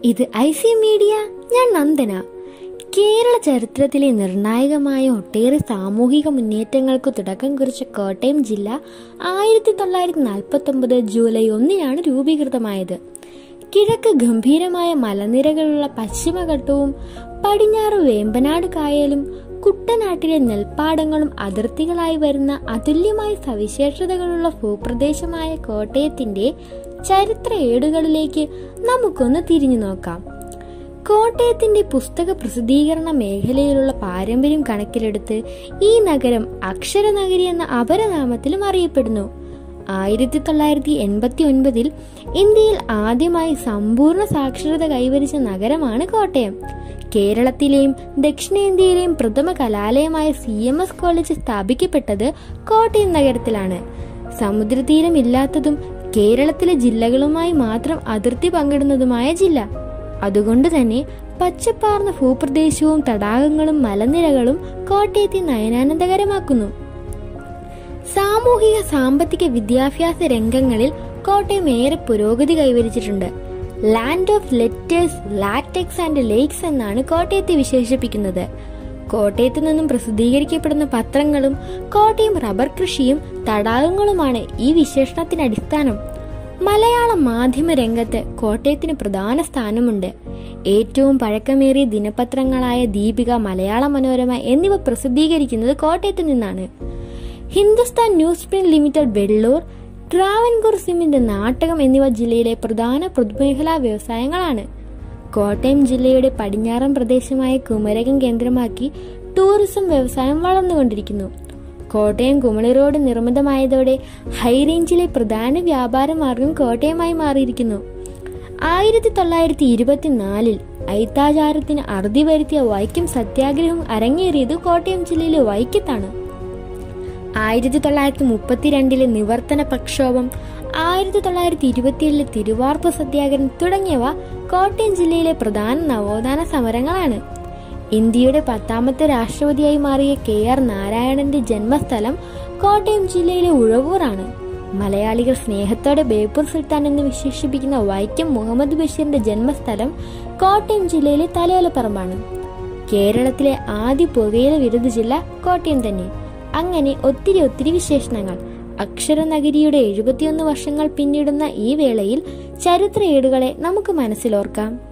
ഇത് I C media ഞാൻ നന്ദന കേരള ചരിത്രത്തിലെ നിർണായകമായ ഒട്ടേറെ സാമൂഹിക മുന്നേറ്റങ്ങൾക്ക് തുടക്കം കുറിച്ച കോട്ടയം ജില്ല ആയിരത്തി തൊള്ളായിരത്തി നാൽപ്പത്തി ഒമ്പത് ജൂലൈ ഒന്നിനാണ് രൂപീകൃതമായത് കിഴക്ക് ഗംഭീരമായ മലനിരകളുള്ള പശ്ചിമഘട്ടവും പടിഞ്ഞാറ് വേമ്പനാട് കായലും കുട്ടനാട്ടിലെ നെൽപ്പാടങ്ങളും അതിർത്തികളായി വരുന്ന അതുല്യമായ സവിശേഷതകളുള്ള ഭൂപ്രദേശമായ കോട്ടയത്തിന്റെ ചരിത്ര ഏടുകളിലേക്ക് നമുക്കൊന്ന് തിരിഞ്ഞു നോക്കാം കോട്ടയത്തിന്റെ പുസ്തക പ്രസിദ്ധീകരണ മേഖലയിലുള്ള പാരമ്പര്യം കണക്കിലെടുത്ത് ഈ നഗരം അക്ഷരനഗരി എന്ന അപരനാമത്തിലും അറിയപ്പെടുന്നു ആയിരത്തി തൊള്ളായിരത്തി എൺപത്തി ഒൻപതിൽ ഇന്ത്യയിൽ ആദ്യമായി സമ്പൂർണ്ണ സാക്ഷരത കൈവരിച്ച നഗരമാണ് കോട്ടയം കേരളത്തിലെയും ദക്ഷിണേന്ത്യയിലെയും പ്രഥമ കലാലയമായ സി എം എസ് കോളേജ് സ്ഥാപിക്കപ്പെട്ടത് കോട്ടയം നഗരത്തിലാണ് സമുദ്രതീരമില്ലാത്തതും കേരളത്തിലെ ജില്ലകളുമായി മാത്രം അതിർത്തി പങ്കിടുന്നതുമായ ജില്ല അതുകൊണ്ട് തന്നെ പച്ചപ്പാർന്ന ഭൂപ്രദേശവും തടാകങ്ങളും മലനിരകളും കോട്ടയത്തെ നയനാനന്ദകരമാക്കുന്നു സാമൂഹിക സാമ്പത്തിക വിദ്യാഭ്യാസ രംഗങ്ങളിൽ കോട്ടയം ഏറെ പുരോഗതി കൈവരിച്ചിട്ടുണ്ട് land of letters latex and lakes എന്നാണ് കോട്ടയത്തെ വിശേഷിപ്പിക്കുന്നത് കോട്ടയത്ത് നിന്നും പ്രസിദ്ധീകരിക്കപ്പെടുന്ന പത്രങ്ങളും കോട്ടയം റബ്ബർ കൃഷിയും തടാകങ്ങളുമാണ് ഈ വിശേഷണത്തിന് അടിസ്ഥാനം മലയാള മാധ്യമ രംഗത്ത് കോട്ടയത്തിന് പ്രധാന സ്ഥാനമുണ്ട് ഏറ്റവും പഴക്കമേറിയ ദിനപത്രങ്ങളായ ദീപിക മലയാള മനോരമ എന്നിവ പ്രസിദ്ധീകരിക്കുന്നത് കോട്ടയത്ത് നിന്നാണ് Hindustan Newsprint Limited Velloor Travancore cement Nattakom എന്നിവ ജില്ലയിലെ പ്രധാന പൊതുമേഖലാ വ്യവസായങ്ങളാണ് കോട്ടയം ജില്ലയുടെ പടിഞ്ഞാറൻ പ്രദേശമായ കുമരകം കേന്ദ്രമാക്കി ടൂറിസം വ്യവസായം വളർന്നുകൊണ്ടിരിക്കുന്നു കോട്ടയം കുമളി റോഡ് നിർമ്മിതമായതോടെ ഹൈറേഞ്ചിലെ പ്രധാന വ്യാപാര മാർഗം കോട്ടയമായി മാറിയിരിക്കുന്നു ആയിരത്തി തൊള്ളായിരത്തി ഇരുപത്തിനാലിൽ ഐത്താചാരത്തിന് അറുതി വരുത്തിയ വൈക്കം സത്യാഗ്രഹം അരങ്ങേറിയത് കോട്ടയം ജില്ലയിലെ വൈക്കത്താണ് ആയിരത്തി തൊള്ളായിരത്തി മുപ്പത്തിരണ്ടിലെ നിവർത്തന പ്രക്ഷോഭം ആയിരത്തി തൊള്ളായിരത്തി ഇരുപത്തിയേഴിലെ തിരുവാർപ്പ് സത്യാഗ്രഹം തുടങ്ങിയവ കോട്ടയം ജില്ലയിലെ പ്രധാന നവോത്ഥാന സമരങ്ങളാണ് ഇന്ത്യയുടെ പത്താമത്തെ രാഷ്ട്രപതിയായി മാറിയ കെ ആർ നാരായണന്റെ ജന്മസ്ഥലം കോട്ടയം ജില്ലയിലെ ഉഴവൂറാണ് മലയാളികൾ സ്നേഹത്തോടെ ബേപ്പൂർ സുൽത്താൻ എന്ന് വിശേഷിപ്പിക്കുന്ന വൈക്കം മുഹമ്മദ് ബഷീറിന്റെ ജന്മസ്ഥലം കോട്ടയം ജില്ലയിലെ തലയോലപ്പറമ്പാണ് കേരളത്തിലെ ആദ്യ പുകയില വിരുദ്ധ ജില്ല കോട്ടയം തന്നെ അങ്ങനെ ഒത്തിരി ഒത്തിരി വിശേഷണങ്ങൾ അക്ഷരനഗരിയുടെ എഴുപത്തിയൊന്ന് വർഷങ്ങൾ പിന്നിടുന്ന ഈ വേളയിൽ ചരിത്ര ഏടുകളെ നമുക്ക് മനസ്സിലോർക്കാം